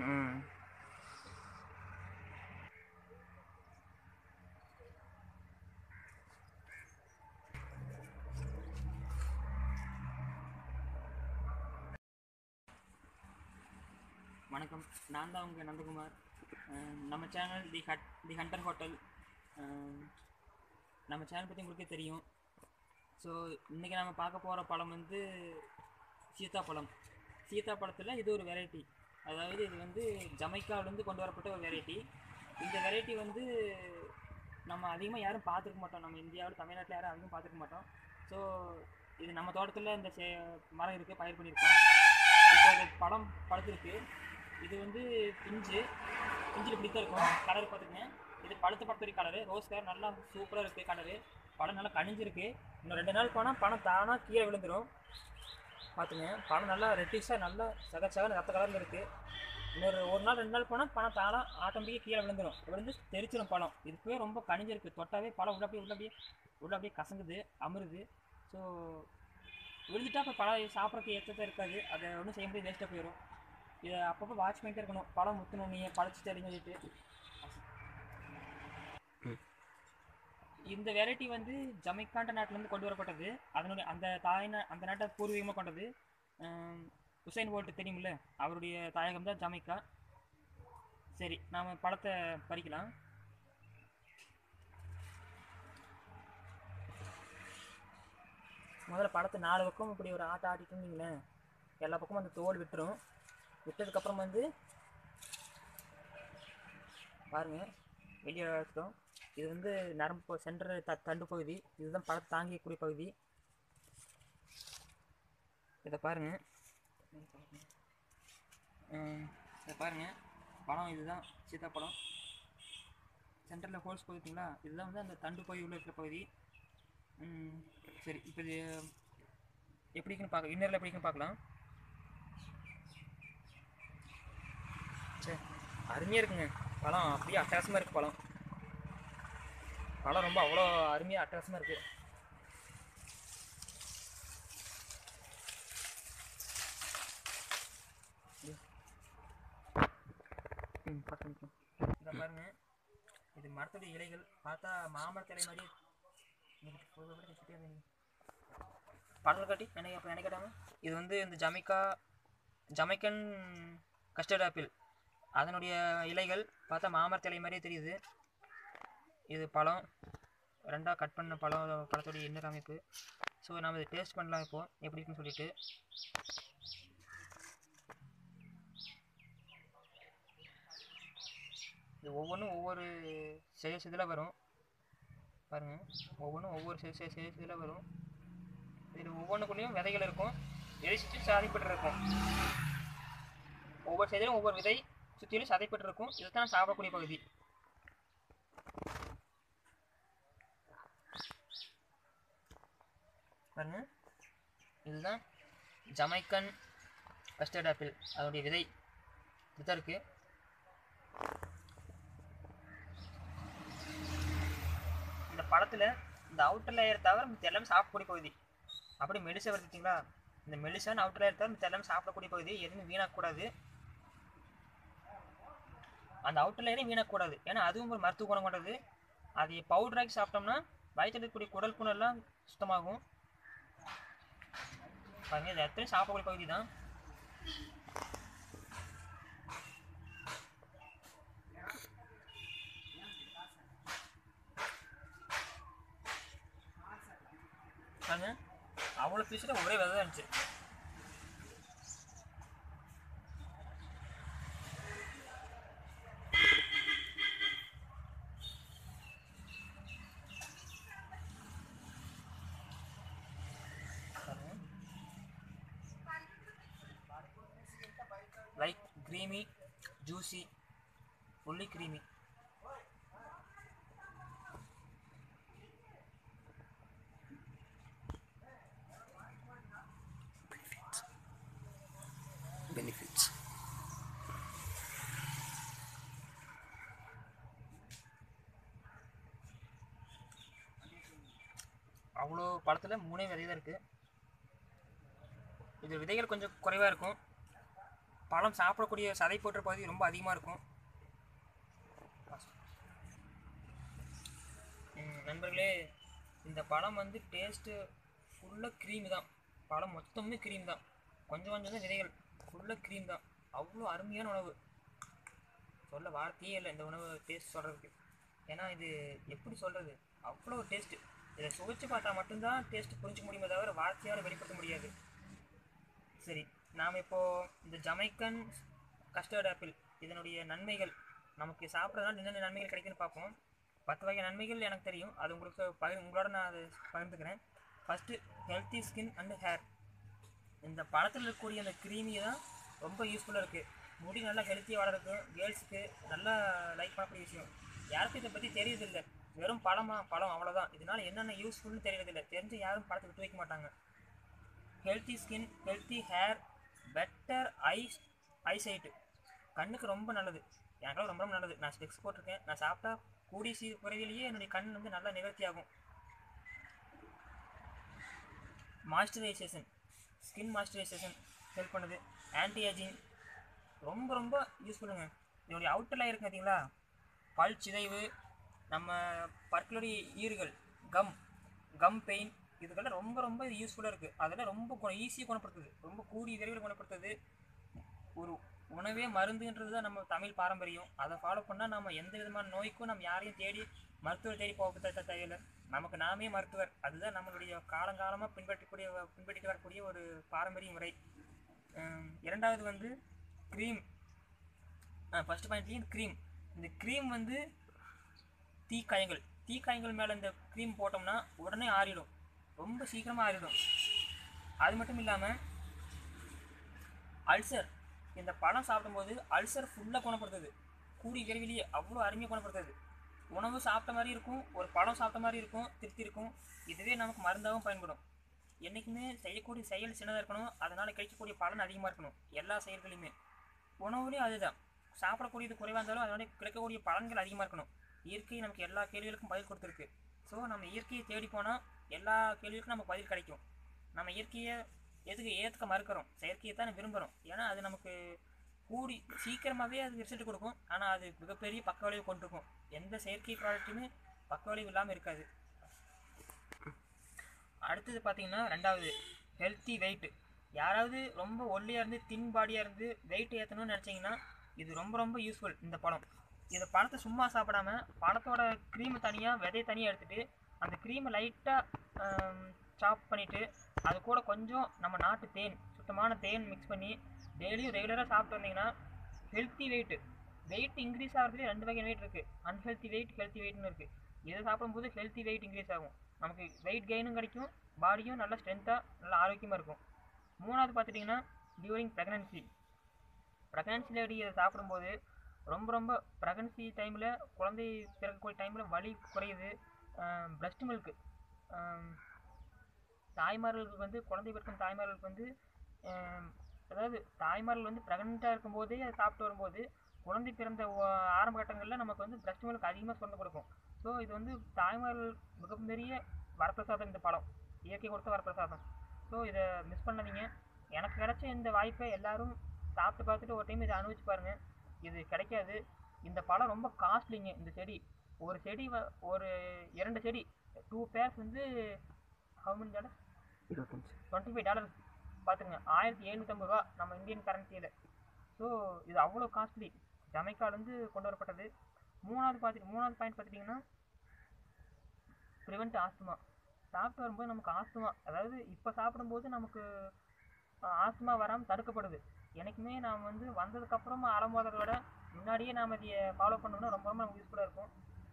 ம் வணக்கம் நான் தான் உங்கள் நந்தகுமார் அஹ் நம்ம channel the hut the hunter hotel நம்ம சேனல் பற்றி உங்களுக்கே தெரியும் ஸோ இன்றைக்கி நம்ம பார்க்க போகிற பழம் வந்து சீத்தாப்பழம் சீத்தாப்பழத்தில் இது ஒரு வெரைட்டி அதாவது இது வந்து ஜமைக்காவிலேருந்து கொண்டு வரப்பட்ட ஒரு வெரைட்டி இந்த வெரைட்டி வந்து நம்ம அதிகமாக யாரும் பார்த்துருக்க மாட்டோம் நம்ம இந்தியாவில் தமிழ்நாட்டில் யாரும் அதிகம் பார்த்துருக்க மாட்டோம் ஸோ இது நம்ம தோட்டத்தில் இந்த சே மரம் இருக்குது பயிர் பண்ணியிருக்கோம் இப்போ இது பழம் பழுத்திருக்கு இது வந்து பிஞ்சு பிஞ்சில் இப்படி தான் இருக்கும் கலர் பார்த்துக்கங்க இது பழுத்த பழத்துக்கு கலரு ரோஸ் கலர் நல்லா சூப்பராக இருக்குது கலரு பழம் நல்லா கனிஞ்சிருக்கு இன்னும் ரெண்டு நாள் போனால் பழம் தானாக கீழே விழுந்துடும் பார்த்துங்க பழம் நல்லா ரெட்டிஷாக நல்லா சக சகன்னு ரத்த கலரில் இருக்குது இன்னொரு ஒரு நாள் ரெண்டு நாள் போனால் பழம் தானாக ஆட்டோமேட்டிக்காக கீழே விழுந்துடும் விழுந்து தெரிச்சிடும் பழம் இதுவே ரொம்ப கனிஞ்சிருக்கு தொட்டாவே பழம் உள்ள அப்படியே உள்ள அப்படியே உள்ள அப்படியே கசங்குது அமுறுது ஸோ விழுந்துட்டா இப்போ பழம் சாப்பிட்றதுக்கு ஏற்றத்தை இருக்காது அதை ஒன்றும் செய்ய முடியாது வேஸ்ட்டாக போயிடும் இதை அப்பப்போ வாட்ச் பண்ணிட்டே இருக்கணும் பழம் முத்தணும் நீ பழச்சி தெரிஞ்சு சொல்லிட்டு இந்த வெரைட்டி வந்து ஜமைக்காண்ட நாட்டிலேருந்து கொண்டு வரப்பட்டது அதனுடைய அந்த தாய் நா- அந்த நாட்டை பூர்வீகமாக கொண்டது ஆம், உசைன் போல்ட் தெரியுமில்ல அவருடைய தாயகம் தான் ஜமைக்கா சரி நாம் பழத்தை பறிக்கலாம் முதல்ல பழத்தை நாலு பக்கம் இப்படி ஒரு ஆட்ட ஆட்டிட்டு இருந்தீங்களேன் எல்லா பக்கமும் அந்த தோல் விட்டுரும் விட்டதுக்கப்புறம் வந்து பாருங்க வெளியே எடுத்துட்டோம் இது வந்து நரம்பு சென்டர் த தண்டு பகுதி இதுதான் பழத்தை தாங்கிக்கூடிய பகுதி இதை பாருங்க ம், இதை பாருங்க பழம் இதுதான் சீத்தாப்பழம் சென்டரில் ஹோல்ஸ் போகுதுங்களா இதுதான் வந்து அந்த தண்டு பகுதி உள்ள இருக்கிற பகுதி ம், சரி இப்போ இது எப்படி இருக்குன்னு பார்க்க இன்னரில் எப்படி இருக்குன்னு பார்க்கலாம் சரி அருமையாக இருக்குங்க பழம் அப்படியே அட்டகாசமாக இருக்குது பழம் பழம் ரொம்ப அவ்வளோ அருமையாக அட்டகாசமாக இருக்குது ம் பார்த்து இதை பாருங்க இது மரத்துடைய இலைகள் பார்த்தா மாமரத்து இலை மாதிரி பழங்கள் காட்டி நினைக்க அப்போ நினைக்கட்டாங்க இது வந்து இந்த ஜமைக்கா ஜமைக்கன் கஸ்டர்ட் ஆப்பிள் அதனுடைய இலைகள் பார்த்தா மாமரத்து இலை மாதிரியே தெரியுது இது பழம் ரெண்டாக கட் பண்ண பழம் பழத்துடைய இன்னர் அமைப்பு ஸோ நம்ம இதை டேஸ்ட் பண்ணலாம் இப்போது எப்படி இருக்குன்னு சொல்லிட்டு இது ஒவ்வொன்றும் ஒவ்வொரு சைஸ் இதில் வரும் பாருங்கள் ஒவ்வொன்றும் ஒவ்வொரு சைஸ் சைஸ் சைஸ் இதில் வரும் இதில் ஒவ்வொன்றுக்குள்ளேயும் விதைகள் இருக்கும் விதை சுற்றி சதைப்பட்டு இருக்கும் ஒவ்வொரு சைடிலும் ஒவ்வொரு விதை சுற்றிலும் சதைப்பட்டு இருக்கும் இதுதான் சாப்பிடக்கூடிய பகுதி பாருங்க இதுதான் ஜமைக்கன் கஸ்டர்ட் ஆப்பிள் அதோடைய விதை இதுதான் இருக்குது இந்த பழத்தில் இந்த அவுட்டர் லேயர் தவிர மித்த எல்லாமே சாப்பிடக்கூடிய பகுதி அப்படி மெலிசா வருதுங்களா இந்த மெலிசான அவுட்டர் லேயர் தவிர மித்த எல்லாமே சாப்பிடக்கூடிய பகுதி எதுவுமே வீணாக்கக்கூடாது அந்த அவுட்டர் லேயரே வீணாக்கக்கூடாது ஏன்னா அதுவும் ஒரு மருத்துவ குணம் கொண்டது அது பவுடராக்கி சாப்பிட்டோம்னா வயிற்றில் இருக்கக்கூடிய குடல் புண்ணெல்லாம் சுத்தமாகும் பாருங்க இது எத்தனை சாப்பிடக்கூடிய பகுதி தான் பாருங்க அவ்வளோ பீஸில் ஒரே விதை தான் இருந்துச்சு like creamy juicy fully creamy benefits அவ்வளோ பழத்தில் மூணே விதை தான் இருக்குது இது விதைகள் கொஞ்சம் குறைவாக இருக்கும் பழம் சாப்பிடக்கூடிய சதை போன்ற பகுதி ரொம்ப அதிகமாக இருக்கும் ம், நண்பர்களே இந்த பழம் வந்து டேஸ்ட்டு ஃபுல்லாக க்ரீம் தான் பழம் மொத்தமே க்ரீம் தான் கொஞ்சம் கொஞ்சம் தான் விதைகள் ஃபுல்லாக க்ரீம் தான் அவ்வளோ அருமையான உணவு சொல்ல வார்த்தையே இல்லை இந்த உணவு டேஸ்ட் சொல்கிறதுக்கு ஏன்னா இது எப்படி சொல்கிறது அவ்வளோ டேஸ்ட்டு இதை சுவைச்சு பார்த்தா மட்டும்தான் டேஸ்ட் புரிஞ்சுக்க முடியுமே தவிர வார்த்தையால் வெளிப்படுத்த முடியாது சரி நாம் இப்போது இந்த ஜமைக்கன் கஸ்டர்ட் ஆப்பிள் இதனுடைய நன்மைகள் நமக்கு சாப்பிட்றதுனால என்னென்ன நன்மைகள் கிடைக்குதுன்னு பார்ப்போம் பத்து வகை நன்மைகள் எனக்கு தெரியும் அது உங்களுக்கு பகிர் உங்களோட நான் அதை பகிர்ந்துக்கிறேன் first healthy skin and hair இந்த பழத்தில் இருக்கக்கூடிய அந்த க்ரீமி தான் ரொம்ப யூஸ்ஃபுல்லாக இருக்குது முடி நல்லா ஹெல்த்தியாக வளர்க்கும் கேர்ள்ஸுக்கு நல்லா லைக் பண்ணக்கூடிய விஷயம் யாருக்கும் இதை பற்றி தெரியறதில்ல வெறும் பழமா பழம் அவ்வளோதான் இதனால் என்னென்ன யூஸ்ஃபுல்னு தெரியறதில்ல தெரிஞ்சு யாரும் பழத்தை விட்டு வைக்க மாட்டாங்க healthy skin healthy hair better eyes eyesight கண்ணுக்கு ரொம்ப நல்லது எனக்கெல்லாம் ரொம்ப ரொம்ப நல்லது நான் ஸ்பெக்ஸ் போட்டிருக்கேன் நான் சாப்பிட்டா கூடிய சீ குறைவிலேயே என்னுடைய கண் வந்து நல்லா நிவர்த்தி ஆகும் மாய்ஸ்சரைசேஷன் ஸ்கின் மாய்ஸ்சரைசேஷன் ஹெல்ப் பண்ணுது ஆன்டி ஏஜிங் ரொம்ப ரொம்ப யூஸ்ஃபுல்லுங்க இதனுடைய அவுட்டரில் இருக்கு பார்த்தீங்களா பல் சிதைவு நம்ம பற்களுடைய ஈறுகள் கம் கம் பெயின் இதுக்கெல்லாம் ரொம்ப ரொம்ப யூஸ்ஃபுல்லாக இருக்குது அதெல்லாம் ரொம்ப குண ஈஸியாக குணப்படுத்துது ரொம்ப கூடிய விரைவில் குணப்படுத்துது ஒரு உணவே மருந்துன்றது தான் நம்ம தமிழ் பாரம்பரியம் அதை ஃபாலோ பண்ணால் நம்ம எந்த விதமான நோய்க்கும் நம்ம யாரையும் தேடி மருத்துவர் தேடி போக த- தேவையில்லை நமக்கு நாமே மருத்துவர் அதுதான் நம்மளுடைய காலங்காலமாக பின்பற்றக்கூடிய பின்பற்றிட்டு வரக்கூடிய ஒரு பாரம்பரிய முறை ஹம், இரண்டாவது வந்து க்ரீம் ஃபஸ்ட் பாயிண்ட்லேயும் க்ரீம் இந்த க்ரீம் வந்து தீக்காயங்கள் தீக்காயங்கள் மேலே இந்த க்ரீம் போட்டோம்னா உடனே ஆறிடும் ரொம்ப சீக்கிரமாக ஆறிடும் அது மட்டும் இல்லாமல் அல்சர் இந்த பழம் சாப்பிடும்போது அல்சர் ஃபுல்லாக குணப்படுத்துது கூடிய விரைவிலேயே அவ்வளோ அருமையாக குணப்படுத்துது உணவு சாப்பிட்ட மாதிரி இருக்கும் ஒரு பழம் சாப்பிட்ட மாதிரி இருக்கும் திருப்தி இருக்கும் இதுவே நமக்கு மருந்தாகவும் பயன்படும் என்றைக்குமே செய்யக்கூடிய செயல் சின்னதாக இருக்கணும் அதனால் கிடைக்கக்கூடிய பலன் அதிகமாக இருக்கணும் எல்லா செயல்களையுமே உணவுலேயும் அதுதான் சாப்பிடக்கூடியது குறைவாக இருந்தாலும் அதனுடைய கிடைக்கக்கூடிய பலன்கள் அதிகமாக இருக்கணும் இயற்கை நமக்கு எல்லா கேள்விகளுக்கும் பதில் கொடுத்துருக்கு ஸோ நம்ம இயற்கையை தேடி போனால் எல்லா கேள்விகளுக்கும் நமக்கு பதில் கிடைக்கும் நம்ம இயற்கையை எதுக்கு ஏற்றுக்க மறுக்கிறோம் செயற்கையை தான் விரும்புகிறோம் ஏன்னா அது நமக்கு கூடி சீக்கிரமாகவே அது ரிசல்ட் கொடுக்கும் ஆனால் அது மிகப்பெரிய பக்க விளைவு கொண்டிருக்கும் எந்த செயற்கை ப்ராடக்ட்டுமே பக்க விளைவு இல்லாமல் இருக்காது அடுத்தது பார்த்தீங்கன்னா ரெண்டாவது ஹெல்த்தி வெயிட் யாராவது ரொம்ப ஒல்லியாக இருந்து தின் பாடியாக இருந்து வெயிட் ஏற்றணும்னு நினச்சிங்கன்னா இது ரொம்ப ரொம்ப யூஸ்ஃபுல் இந்த பழம் இந்த பழத்தை சும்மா சாப்பிடாம பழத்தோட க்ரீமை தனியாக விதையை தனியாக எடுத்துட்டு அந்த க்ரீமை லைட்டாக சாப் பண்ணிவிட்டு அது கூட கொஞ்சம் நம்ம நாட்டு தேன் சுத்தமான தேன் மிக்ஸ் பண்ணி டெய்லியும் ரெகுலராக சாப்பிட்டு வந்தீங்கன்னா ஹெல்த்தி வெயிட் வெயிட் இன்க்ரீஸ் ஆகிறதுலே ரெண்டு வகை வெயிட் இருக்குது அன்ஹெல்த்தி வெயிட் ஹெல்த்தி வெயிட்னு இருக்குது இதை சாப்பிடும்போது ஹெல்த்தி வெயிட் இன்க்ரீஸ் ஆகும் நமக்கு வெயிட் கெயினும் கிடைக்கும் பாடியும் நல்லா ஸ்ட்ரென்த்தாக நல்லா ஆரோக்கியமாக இருக்கும் மூணாவது பார்த்துட்டிங்கன்னா டியூரிங் ப்ரெக்னன்சி ப்ரெக்னன்சி லேடி இதை சாப்பிடும்போது ரொம்ப ரொம்ப ப்ரெக்னன்சி டைமில் குழந்தை பிறக்கக்கூடிய டைமில் வலி குறையுது பிரஸ்ட் மில்க்கு தாய்மார்களுக்கு வந்து குழந்தை பிறக்கும் தாய்மார்களுக்கு வந்து ஆம், அதாவது தாய்மார்கள் வந்து ப்ரெக்னெண்ட்டாக இருக்கும்போதே அதை சாப்பிட்டு வரும்போது குழந்தை பிறந்த ஒ- ஆரம்ப கட்டங்களில் நமக்கு வந்து பிரஸ்ட் மில்க் அதிகமாக சுரந்து கொடுக்கும் ஸோ இது வந்து தாய்மார்கள் மிகப்பெரிய வரப்பிரசாதம் இந்த பழம் இயற்கை கொடுத்த வரப்பிரசாதம் ஸோ இதை மிஸ் பண்ணாதீங்க எனக்கு கிடைச்ச இந்த வாய்ப்பை எல்லாரும் சாப்பிட்டு பார்த்துட்டு ஒரு டைம் இதை அனுபவிச்சு பாருங்கள் இது கிடைக்காது இந்த பழம் ரொம்ப காஸ்ட்லிங்க இந்த செடி ஒரு செடி வ- ஒரு இரண்டு செடி டூ பேர்ஸ் வந்து ஹவு many டாலர் இருபத்தஞ்சு டுவெண்ட்டி ஃபைவ் டாலர் பார்த்துங்க ஆயிரத்தி எழுநூற்றம்பது ரூபா நம்ம இந்தியன் கரன்சியில் ஸோ இது அவ்வளோ காஸ்ட்லி ஜமைக்காலேருந்து கொண்டு வரப்பட்டது மூணாவது பார்த்துட்டு மூணாவது பாயிண்ட் பார்த்துட்டிங்கன்னா ப்ரிவெண்ட் ஆஸ்துமா சாப்பிட்டு வரும்போது நமக்கு ஆஸ்துமா அதாவது இப்போ சாப்பிடும்போது நமக்கு ஆஸ்துமா வராமல் தடுக்கப்படுது எனக்குமே நாம் வந்து வந்ததுக்கப்புறமா அலம்போததை விட முன்னாடியே நாம் இதை ஃபாலோ பண்ணோம்னா ரொம்ப ரொம்ப நமக்கு யூஸ்ஃபுல்லாக இருக்கும்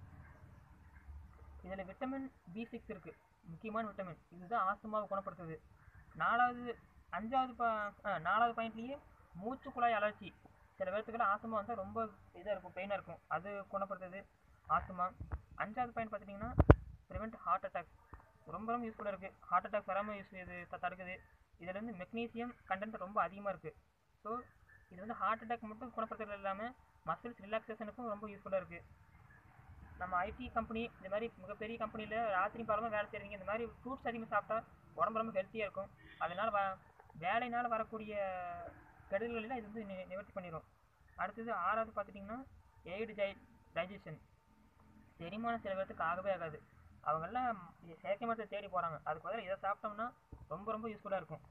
இதில் விட்டமின் பி சிக்ஸ் இருக்குது முக்கியமான விட்டமின் இதுதான் ஆஸ்துமாவை குணப்படுத்துது நாலாவது அஞ்சாவது பா ஆ, நாலாவது பாயிண்ட்லேயே மூச்சு குழாய் அலர்ச்சி சில பேர்த்துக்கெல்லாம் ஆஸ்துமா வந்தால் ரொம்ப இதாக இருக்கும் பெயினாக இருக்கும் அது குணப்படுத்துது ஆஸ்துமா அஞ்சாவது பாயிண்ட் பார்த்துட்டிங்கன்னா ப்ரிவெண்ட் ஹார்ட் அட்டாக் ரொம்ப ரொம்ப யூஸ்ஃபுல்லாக இருக்குது ஹார்ட் அட்டாக் வராமல் யூஸ் இது த- தடுக்குது இதில் வந்து மெக்னீசியம் கண்டென்ட் ரொம்ப அதிகமாக இருக்குது ஸோ இது வந்து ஹார்ட் அட்டாக் மட்டும் குணப்படுத்துறது இல்லாமல் மசில்ஸ் ரிலாக்ஸேஷனுக்கும் ரொம்ப யூஸ்ஃபுல்லாக இருக்குது நம்ம ஐடி கம்பெனி இந்த மாதிரி மிகப்பெரிய கம்பெனியில் ராத்திரி பரமாக வேலை செய்கிறீங்க இந்த மாதிரி ஃப்ரூட்ஸ் அதிகமாக சாப்பிட்டா உடம்பு ரொம்ப ஹெல்த்தியாக இருக்கும் அதனால் வ வேலைனால் வரக்கூடிய கெடுதல்களெல்லாம் இது வந்து நி- நிவர்த்தி பண்ணிடும் அடுத்தது ஆறாவது பார்த்துட்டிங்கன்னா எய்டு டை டைஜஷன் செரிமான சில பேர்த்துக்கு ஆகவே ஆகாது அவங்கெல்லாம் இ- செயற்கை மருத்துவத்தை தேடி போகிறாங்க அதுக்கு பதிலா இதை சாப்பிட்டோம்னா ரொம்ப ரொம்ப யூஸ்ஃபுல்லாக இருக்கும்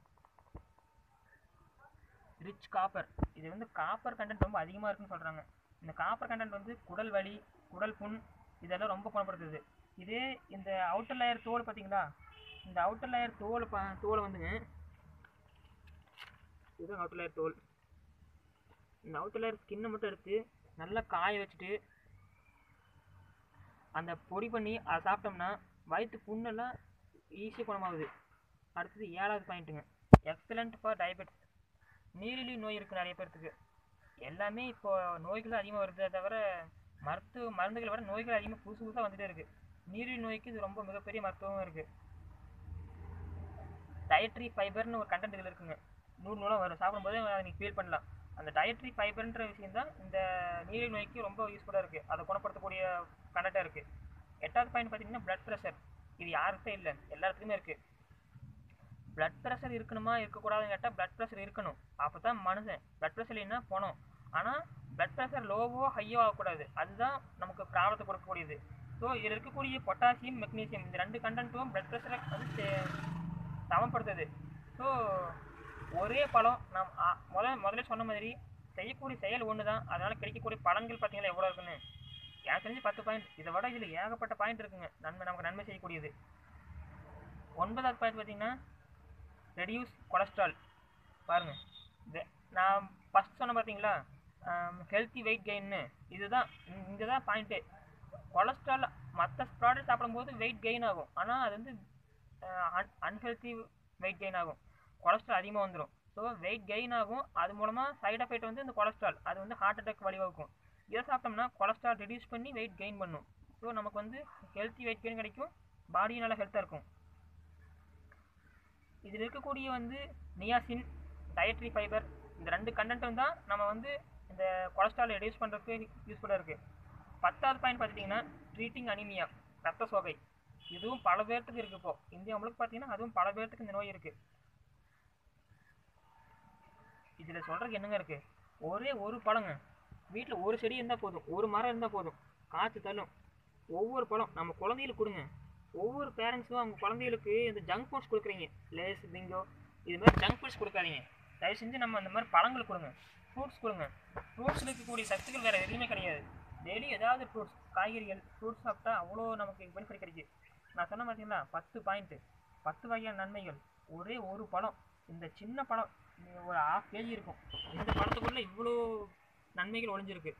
ரிச் காப்பர் இது வந்து காப்பர் கண்டென்ட் ரொம்ப அதிகமாக இருக்குன்னு சொல்கிறாங்க இந்த காப்பர் கண்டென்ட் வந்து குடல் வலி குடல் புண் இதெல்லாம் ரொம்ப குணப்படுத்துது இதே இந்த அவுட்டர் லேயர் தோல் பார்த்தீங்களா இந்த அவுட்டர் லேயர் தோல் பா தோலை வந்துங்க இதுதான் அவுட்டர் லேயர் தோல் இந்த அவுட்டர் லேயர் ஸ்கின்னை மட்டும் எடுத்து நல்லா காய வச்சுட்டு அந்த பொடி பண்ணி அதை சாப்பிட்டோம்னா வயிற்று புண்ணெல்லாம் ஈஸியாக குணமாகுது அடுத்தது ஏழாவது பாயிண்ட்டுங்க எக்ஸலண்ட் ஃபார் டயபெட்டிஸ் நீரிழிவு நோய் இருக்குது நிறைய பேர்த்துக்கு எல்லாமே இப்போ நோய்கள் அதிகமாக வருதே தவிர மருத்துவ மருந்துகளை விட நோய்கள் அதிகமாக புதுசு புதுசாக வந்துட்டே இருக்குது நீரிழிவு நோய்க்கு இது ரொம்ப மிகப்பெரிய மருத்துவம் இருக்குது டயட்ரி ஃபைபர்னு ஒரு கண்டென்ட் இதில் இருக்குங்க நூறு நூலாக வரும் சாப்பிடும்போது அதை நீங்கள் ஃபீல் பண்ணலாம் அந்த டயட்ரி ஃபைபர்ன்ற விஷயம் தான் இந்த நீரிழிவு நோய்க்கு ரொம்ப யூஸ்ஃபுல்லாக இருக்குது அதை குணப்படுத்தக்கூடிய கண்டென்ட்டாக இருக்குது எட்டாவது பாயிண்ட் பார்த்தீங்கன்னா blood ப்ரெஷர் இது யாருக்கும் இல்லை எல்லாத்துக்குமே இருக்குது பிளட் ப்ரெஷர் இருக்கணுமா இருக்கக்கூடாதுன்னு கேட்டால் பிளட் ப்ரெஷர் இருக்கணும் அப்போ தான் மனுஷன் பிளட் ப்ரெஷர் இல்லைன்னா போனோம் ஆனால் பிளட் ப்ரெஷர் லோவோ ஹையோ ஆகக்கூடாது அதுதான் நமக்கு ப்ராப்ளத்தை கொடுக்கக்கூடியது ஸோ இதில் இருக்கக்கூடிய பொட்டாசியம் மெக்னீசியம் இந்த ரெண்டு கண்டென்ட்டும் பிளட் ப்ரெஷரை வந்து சே- சமப்படுத்துது ஸோ ஒரே பழம் நாம் ஆ- முத முதல்ல சொன்ன மாதிரி செய்யக்கூடிய செயல் ஒன்று தான் அதனால் கிடைக்கக்கூடிய பலன்கள் பார்த்தீங்களா எவ்வளோ இருக்குன்னு எனக்கு தெரிஞ்சு பத்து பாயிண்ட் இதை விட இதில் ஏகப்பட்ட பாயிண்ட் இருக்குங்க நன்மை நமக்கு நன்மை செய்யக்கூடியது ஒன்பதாவது பாயிண்ட் பார்த்தீங்கன்னா ரெடியூஸ் கொலஸ்ட்ரால் பாருங்க வெ- நான் ஃபஸ்ட் சொன்ன பார்த்தீங்களா ஹெல்த்தி வெயிட் கெயின்னு இதுதான் இங்கே தான் பாயிண்ட்டு கொலஸ்ட்ரால் மற்ற ப்ராடக்ட் சாப்பிடும்போது வெயிட் கெயின் ஆகும் ஆனால் அது வந்து அன் அன்ஹெல்த்தி வெயிட் கெயின் ஆகும் கொலஸ்ட்ரால் அதிகமாக வந்துடும் ஸோ வெயிட் கெயின் ஆகும் அது மூலமாக சைடு எஃபெக்ட் வந்து இந்த கொலஸ்ட்ரால் அது வந்து ஹார்ட் அட்டாக் வழிவகுக்கும் இதை சாப்பிட்டோம்னா கொலஸ்ட்ரால் ரெடியூஸ் பண்ணி வெயிட் கெயின் பண்ணும் ஸோ நமக்கு வந்து ஹெல்த்தி வெயிட் கெயின் கிடைக்கும் பாடியும் நல்லா ஹெல்த்தாக இருக்கும் இதில் இருக்கக்கூடிய வந்து நியாசின் டயட்ரி ஃபைபர் இந்த ரெண்டு கண்டென்ட்டும் தான் நம்ம வந்து இந்த கொலஸ்ட்ரால் ரெடியூஸ் பண்ணுறதுக்கு யூஸ்ஃபுல்லாக இருக்குது பத்தாவது பாயிண்ட் பார்த்துட்டிங்கன்னா ட்ரீட்டிங் அனிமியா ரத்த சோகை இதுவும் பல பேர்த்துக்கு இருக்குது இப்போ இந்தியா முழுக்க பார்த்தீங்கன்னா அதுவும் பல பேர்த்துக்கு இந்த நோய் இருக்குது இதில் சொல்கிறதுக்கு என்னங்க இருக்குது ஒரே ஒரு பழங்க வீட்டில் ஒரு செடி இருந்தால் போதும் ஒரு மரம் இருந்தால் போதும் காற்று தள்ளும் ஒவ்வொரு பழம் நம்ம குழந்தைகளுக்கு கொடுங்க ஒவ்வொரு பேரண்ட்ஸும் அவங்க குழந்தைகளுக்கு இந்த ஜங்க் ஃபுட்ஸ் கொடுக்குறீங்க லேஸ் பிங்கோ இது மாதிரி ஜங்க் ஃபுட்ஸ் கொடுக்காதீங்க தயவு செஞ்சு நம்ம அந்த மாதிரி பழங்கள் கொடுங்க ஃப்ரூட்ஸ் கொடுங்க ஃப்ரூட்ஸில் இருக்கக்கூடிய சத்துக்கள் வேறு எதுவுமே கிடையாது டெய்லி ஏதாவது ஃப்ரூட்ஸ் காய்கறிகள் ஃப்ரூட்ஸ் சாப்பிட்டா அவ்வளோ நமக்கு பெனிஃபிட் கிடைக்குது நான் சொன்ன பார்த்தீங்களா பத்து பாயிண்ட்டு பத்து வகையான நன்மைகள் ஒரே ஒரு பழம் இந்த சின்ன பழம் நீங்க ஒரு ஹாஃப் கேஜி இருக்கும் இந்த பழத்துக்குள்ளே இவ்வளோ நன்மைகள் ஒளிஞ்சிருக்கு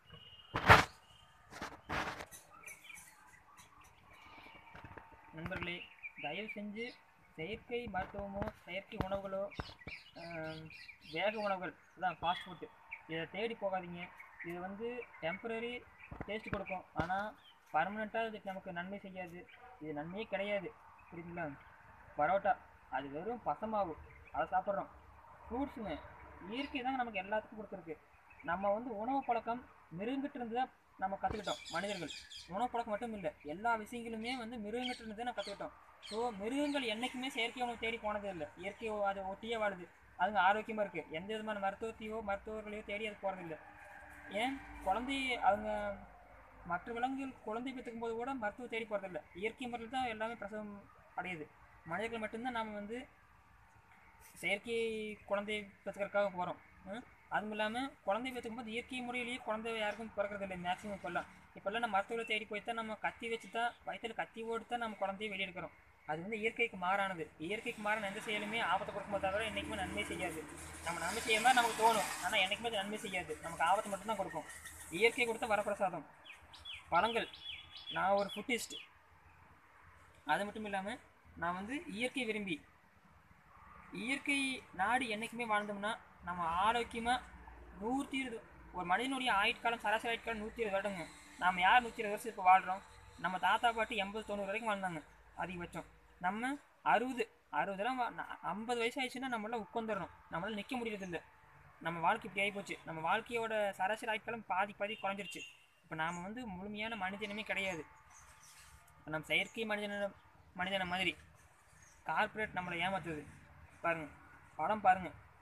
நண்பர்களே தயவு செஞ்சு செயற்கை மருத்துவமோ செயற்கை உணவுகளோ ஆம், வேக உணவுகள் அதான் ஃபாஸ்ட் ஃபுட்டு இதை தேடி போகாதீங்க இது வந்து டெம்பரரி டேஸ்ட் கொடுக்கும் ஆனால் பர்மனெண்ட்டாக இது நமக்கு நன்மை செய்யாது இது நன்மையே கிடையாது புரியுதுங்களா பரோட்டா அது வெறும் பசமாவு அதை சாப்பிட்றோம் ஃப்ரூட்ஸுங்க இயற்கை தாங்க நமக்கு எல்லாத்துக்கும் கொடுத்துருக்கு நம்ம வந்து உணவு பழக்கம் மிருகங்கிட்ட இருந்து தான் நம்ம கற்றுக்கிட்டோம் மனிதர்கள் உணவு பழக்கம் மட்டும் இல்லை எல்லா விஷயங்களுமே வந்து மிருகங்கிட்ட இருந்து தான் நம்ம கற்றுக்கிட்டோம் ஸோ மிருகங்கள் என்றைக்குமே செயற்கை உணவு தேடி போனதே இல்லை இயற்கை உ- அதை ஒட்டியே வாழுது அதுங்க ஆரோக்கியமாக இருக்குது எந்த விதமான மருத்துவத்தையோ மருத்துவர்களையோ தேடி அது போகிறதில்ல ஏன் குழந்தை அவங்க மற்ற விலங்குகள் குழந்தை பெற்றுக்கும் போது கூட மருத்துவம் தேடி போகிறதில்ல இயற்கை முறையில் தான் எல்லாமே பிரசவம் அடையுது மனிதர்கள் மட்டும்தான் நாம் வந்து செயற்கை குழந்தை பெற்றுக்கிறதுக்காக போகிறோம் அதுவும் இல்லாமல் குழந்தை பெற்றுக்கும் போது இயற்கை முறையிலேயே குழந்தை யாருக்கும் பிறக்கிறது இல்லை மேக்ஸிமம் இப்போல்லாம் இப்போல்லாம் நம்ம மருத்துவரை தேடி போய் தான் நம்ம கத்தி வச்சு தான் வயிற்றில் கத்தி ஓடு தான் நம்ம குழந்தைய வெளியெடுக்கிறோம் அது வந்து இயற்கைக்கு மாறானது இயற்கைக்கு மாறான எந்த செயலுமே ஆபத்தை கொடுக்கும்போது தவிர என்றைக்குமே நன்மை செய்யாது நம்ம நன்மை செய்ய மாதிரி நமக்கு தோணும் ஆனால் என்றைக்குமே அது நன்மை செய்யாது நமக்கு ஆபத்தை மட்டும்தான் கொடுக்கும் இயற்கை கொடுத்த வரப்பிரசாதம் பழங்கள் நான் ஒரு ஃபுட்டிஸ்ட் அது மட்டும் இல்லாமல் நான் வந்து இயற்கை விரும்பி இயற்கை நாடு என்றைக்குமே வாழ்ந்தோம்னா நம்ம ஆரோக்கியமாக நூற்றி இருபது ஒரு மனிதனுடைய ஆயுட்காலம் சராசரி ஆயுட்காலம் நூற்றி இருபது வருடங்க நாம் யார் நூற்றி இருபது வருஷம் இப்போ வாழ்கிறோம் நம்ம தாத்தா பாட்டி எண்பது தொண்ணூறு வரைக்கும் வாழ்ந்தாங்க அதிகபட்சம் நம்ம அறுபது அறுபதுலாம் ஐம்பது வயசு ஆயிடுச்சுன்னா நம்மளால உட்காந்துடணும் நம்மளால நிற்க முடியறதில்ல நம்ம வாழ்க்கை இப்படி ஆகிப்போச்சு நம்ம வாழ்க்கையோட சராசரி ஆயுட்காலம் பாதி பாதி குறைஞ்சிருச்சு இப்போ நாம் வந்து முழுமையான மனிதனமே கிடையாது இப்போ நம்ம செயற்கை மனிதன மனிதனை மாதிரி கார்ப்பரேட் நம்மளை ஏமாத்துது பாருங்க படம் பாருங்க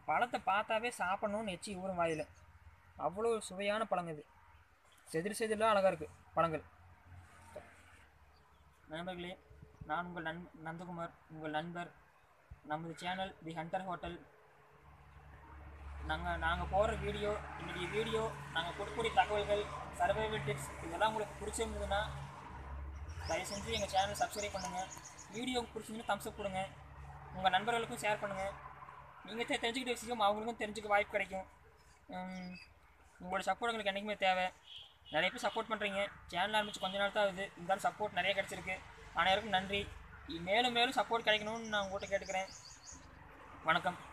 பழத்தை பார்த்தாவே சாப்பிடணும்னு எச்சி ஊறும் வாயில் அவ்வளோ சுவையான பழங்க இது செதில் செதிலாக அழகாக இருக்குது பழங்கள் நண்பர்களே நான் உங்கள் நண் நந்தகுமார் உங்கள் நண்பர் நமது சேனல் தி ஹண்டர் ஹோட்டல் நாங்கள் நாங்கள் போடுற வீடியோ இன்னைக்கு வீடியோ நாங்கள் கொடுக்கக்கூடிய தகவல்கள் சர்வைவல் டிப்ஸ் இதெல்லாம் உங்களுக்கு பிடிச்சிருந்ததுன்னா தயவு செஞ்சு எங்கள் சேனலை சப்ஸ்கிரைப் பண்ணுங்கள் வீடியோ பிடிச்சிருந்தா தம்ஸ் அப் கொடுங்க உங்கள் நண்பர்களுக்கும் ஷேர் பண்ணுங்கள் நீங்கள் தெ தெரிஞ்சுக்கிட்ட விஷயம் அவங்களுக்கும் தெரிஞ்சுக்க வாய்ப்பு கிடைக்கும் உம், உங்களோட சப்போர்ட் எங்களுக்கு என்றைக்குமே தேவை நிறைய பேர் சப்போர்ட் பண்ணுறீங்க சேனல் ஆரம்பிச்சு கொஞ்ச நாள் தான் ஆகுது இருந்தாலும் சப்போர்ட் நிறைய கிடச்சிருக்கு அனைவருக்கும் நன்றி மேலும் மேலும் சப்போர்ட் கிடைக்கணும்னு நான் உங்கள்கிட்ட கேட்டுக்கிறேன் வணக்கம்